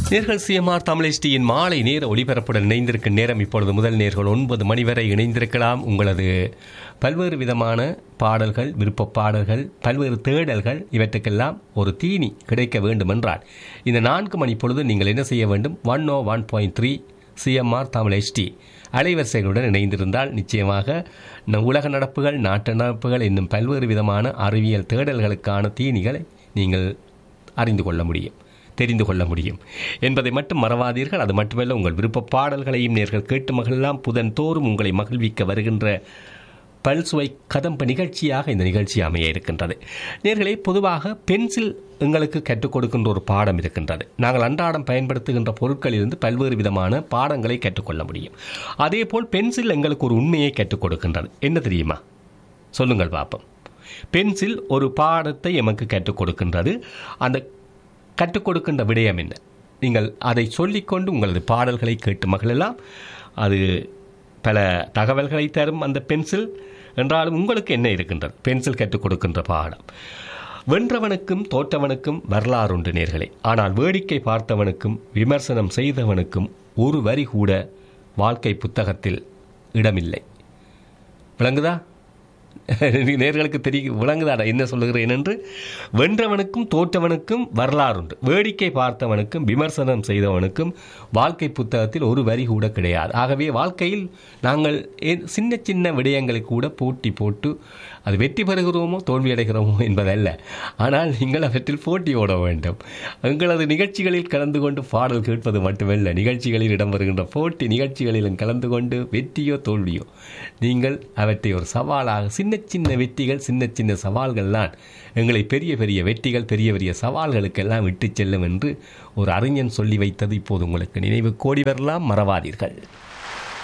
நேர்கள் சிஎம்ஆர் தமிழ்டியின் மாலை நேர ஒளிபரப்புடன் இணைந்திருக்கும் நேரம் இப்பொழுது முதல் நேர்கள் ஒன்பது மணி வரை இணைந்திருக்கலாம் உங்களது பல்வேறு விதமான பாடல்கள் விருப்ப பாடல்கள் பல்வேறு தேடல்கள் இவற்றுக்கெல்லாம் ஒரு தீனி கிடைக்க வேண்டுமென்றால் இந்த நான்கு மணி பொழுது நீங்கள் என்ன செய்ய வேண்டும் one O one point three CMR Tamil HD அலைவரிசைகளுடன் இணைந்திருந்தால் நிச்சயமாக நம் உலக நடப்புகள் நாட்டு நடப்புகள் என்னும் பல்வேறு விதமான அறிவியல் தேடல்களுக்கான தீனிகளை நீங்கள் அறிந்து கொள்ள முடியும் தெரிந்து கொள்ள முடியும் என்பதை மட்டும் மறவாதீர்கள் அது மட்டுமல்ல உங்கள் விருப்ப பாடல்களையும் நேர்கள் கேட்டு மகிழலாம் புதன் தோறும் உங்களை மகிழ்விக்க வருகின்ற பல்சுவை கதம்ப நிகழ்ச்சியாக இந்த நிகழ்ச்சி அமைய இருக்கின்றது நேர்களே பொதுவாக பென்சில் எங்களுக்கு கற்றுக் கொடுக்கின்ற ஒரு பாடம் இருக்கின்றது நாங்கள் அன்றாடம் பயன்படுத்துகின்ற பொருட்களிலிருந்து பல்வேறு விதமான பாடங்களை கற்றுக்கொள்ள முடியும் அதேபோல் பென்சில் எங்களுக்கு ஒரு உண்மையை கற்றுக் கொடுக்கின்றது என்ன தெரியுமா சொல்லுங்கள் பார்ப்போம் பென்சில் ஒரு பாடத்தை எமக்கு கற்றுக் கொடுக்கின்றது அந்த கற்றுக் கொடுக்கின்ற விடயம் என்ன நீங்கள் அதை சொல்லிக்கொண்டு உங்களது பாடல்களை கேட்டு மகிழலாம் அது பல தகவல்களை தரும் அந்த பென்சில் என்றாலும் உங்களுக்கு என்ன இருக்கின்றது பென்சில் கற்றுக் கொடுக்கின்ற பாடம் வென்றவனுக்கும் தோற்றவனுக்கும் வரலாறு உண்டு நேர்களே ஆனால் வேடிக்கை பார்த்தவனுக்கும் விமர்சனம் செய்தவனுக்கும் ஒரு வரி கூட வாழ்க்கை புத்தகத்தில் இடமில்லை விளங்குதா நேர்களுக்கு தெரியும் விளங்குதாடா என்ன சொல்லுகிறேன் என்று வென்றவனுக்கும் தோற்றவனுக்கும் வரலாறு உண்டு வேடிக்கை பார்த்தவனுக்கும் விமர்சனம் செய்தவனுக்கும் வாழ்க்கை புத்தகத்தில் ஒரு வரி கூட கிடையாது ஆகவே வாழ்க்கையில் நாங்கள் சின்ன சின்ன விடயங்களுக்கு கூட போட்டி போட்டு அது வெற்றி பெறுகிறோமோ தோல்வி அடைகிறோமோ என்பதல்ல ஆனால் நீங்கள் அவற்றில் போட்டி ஓட வேண்டும் எங்களது நிகழ்ச்சிகளில் கலந்து கொண்டு பாடல் கேட்பது மட்டுமல்ல நிகழ்ச்சிகளில் இடம்பெறுகின்ற போட்டி நிகழ்ச்சிகளிலும் கலந்து கொண்டு வெற்றியோ தோல்வியோ நீங்கள் அவற்றை ஒரு சவாலாக சின்ன சின்ன வெற்றிகள் சின்ன சின்ன சவால்கள் தான் எங்களை பெரிய பெரிய வெற்றிகள் பெரிய பெரிய சவால்களுக்கெல்லாம் விட்டு செல்லும் என்று ஒரு அறிஞன் சொல்லி வைத்தது இப்போது உங்களுக்கு நினைவு கோடி வரலாம் மறவாதீர்கள்